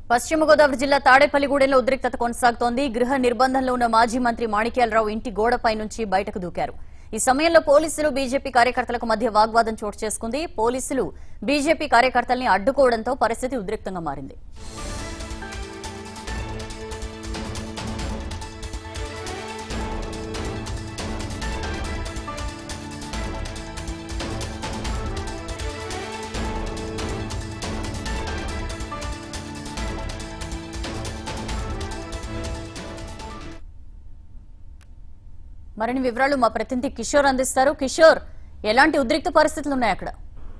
పశ్చిమ గోదావరి జిల్లా తాడేపల్లిగూడెంలో ఉద్రిక్తత కొనసాగుతోంది గృహ నిర్బంధంలో ఉన్న మాజీ మంత్రి మాణిక్యాలరావు ఇంటి గోడపై నుంచి బయటకు దూకారు ఈ సమయంలో పోలీసులు బీజేపీ కార్యకర్తలకు మధ్య వాగ్వాదం చోటు చేసుకుంది పోలీసులు బీజేపీ కార్యకర్తల్ని అడ్డుకోవడంతో పరిస్థితి ఉద్రిక్తంగా మారింది మరిన్ని వివరాలు మా ప్రతినిధి కిషోర్ అందిస్తారు కిషోర్ ఎలాంటి ఉద్రిక్త పరిస్థితులు ఉన్నాయి అక్కడ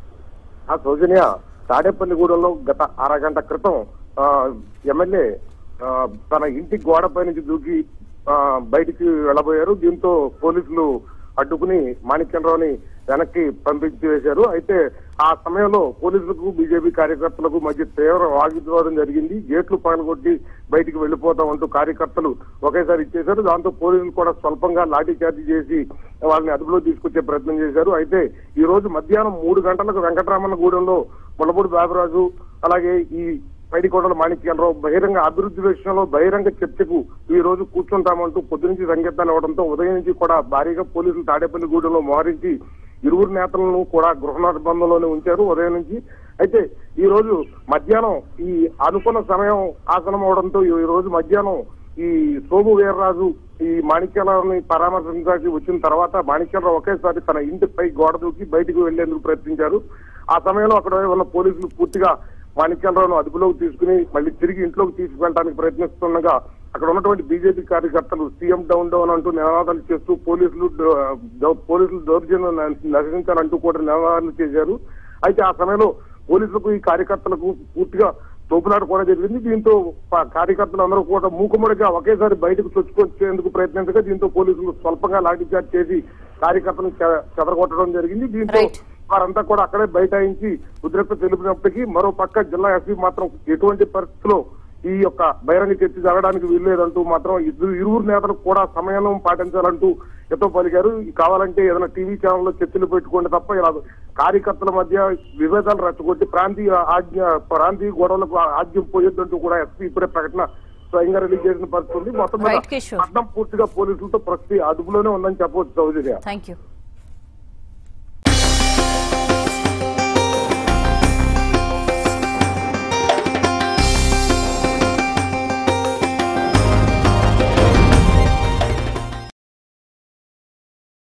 ఆ సౌజన్య తాడేపల్లిగూడెంలో గత అరగంట క్రితం ఆ, ఎమ్మెల్యే ఆ, తన ఇంటి గోడపై నుంచి దూకి ఆ, బయటికి వెళ్ళబోయారు దీంతో పోలీసులు అడ్డుకుని మాణిక్యంరావుని వెనక్కి పంపించి వేశారు అయితే ఆ సమయంలో పోలీసులకు బీజేపీ కార్యకర్తలకు మధ్య తీవ్ర వాగ్వివాదం జరిగింది గేట్లు పగలగొట్టి బయటికి వెళ్లిపోతామంటూ కార్యకర్తలు ఒకేసారి ఇచ్చేశారు దాంతో పోలీసులు కూడా స్వల్పంగా లాఠీ చార్జీ చేసి వాళ్ళని అదుపులో తీసుకొచ్చే ప్రయత్నం చేశారు అయితే ఈ రోజు మధ్యాహ్నం మూడు గంటలకు వెంకటరామన్న గూడెంలో ములపూడి బాబురాజు అలాగే ఈ పైడికోటల మాణిక్యాలరావు బహిరంగ అభివృద్ధి విషయంలో బహిరంగ చర్చకు ఈ రోజు కూర్చుంటామంటూ పొద్దు నుంచి సంకేతాలు ఇవ్వడంతో ఉదయం నుంచి కూడా భారీగా పోలీసులు తాడేపల్లి గూడెంలో మోహరించి ఇరువురు నేతలను కూడా గృహ నిర్బంధంలోనే ఉంచారు ఉదయం నుంచి అయితే ఈ రోజు మధ్యాహ్నం ఈ అనుకున్న సమయం ఆసనం అవడంతో ఈ రోజు మధ్యాహ్నం ఈ సోము వీర్రాజు ఈ మాణిక్యాలని పరామర్శించడానికి వచ్చిన తర్వాత మాణిక్యాలరావు ఒకేసారి తన ఇంటిపై గోడ దూకి బయటకు వెళ్లేందుకు ప్రయత్నించారు ఆ సమయంలో అక్కడ ఉన్న పోలీసులు పూర్తిగా మాణిక్యాలరావును అదుపులోకి తీసుకుని మళ్ళీ తిరిగి ఇంట్లోకి తీసుకెళ్ళడానికి ప్రయత్నిస్తుండగా అక్కడ ఉన్నటువంటి బీజేపీ కార్యకర్తలు సీఎం డౌన్ డౌన్ అంటూ నినాదాలు చేస్తూ పోలీసులు ద- ద- పోలీసులు దౌర్జన్యం న- నశించాలంటూ కూడా నినాదాలు చేశారు అయితే ఆ సమయంలో పోలీసులకు ఈ కార్యకర్తలకు పూర్తిగా తోపులాట కూడా జరిగింది దీంతో ప- కార్యకర్తలు అందరూ కూడా మూకుమ్మడిగా ఒకేసారి బయటకు చొచ్చుకొచ్చేందుకు ప్రయత్నించగా దీంతో పోలీసులు స్వల్పంగా లాఠీచార్జ్ చేసి కార్యకర్తలను చె- చెదరగొట్టడం జరిగింది దీంతో Right. వారంతా కూడా అక్కడే బైఠాయించి ఉద్రిక్త తెలిపినప్పటికీ మరో పక్క జిల్లా ఎస్పీ మాత్రం ఎటువంటి పరిస్థితిలో ఈ యొక్క బహిరంగ చర్చ జరగడానికి వీల్లేదంటూ మాత్రం ఇద్దరు ఇరువురు నేతలకు కూడా సమయం పాటించాలంటూ ఎంతో పలికారు కావాలంటే ఏదైనా టీవీ ఛానల్లో చర్చలు పెట్టుకోండి తప్ప ఇలా కార్యకర్తల మధ్య విభేదాలు రెచ్చగొట్టి ప్రాంతీయ ఆజ్ఞ ప్రాంతీయ గొడవలకు ఆజ్యం పోయొద్దంటూ కూడా ఎస్పీ ఇప్పుడే ప్రకటన స్వయంగా రిలీజ్ చేసిన పరిస్థితి ఉంది మొత్తం మీద Right, కిషోర్. పట్నం పూర్తిగా పోలీసులతో ప్రస్తుతి అదుపులోనే ఉందని చెప్పవచ్చు సౌజన్య థ్యాంక్ యూ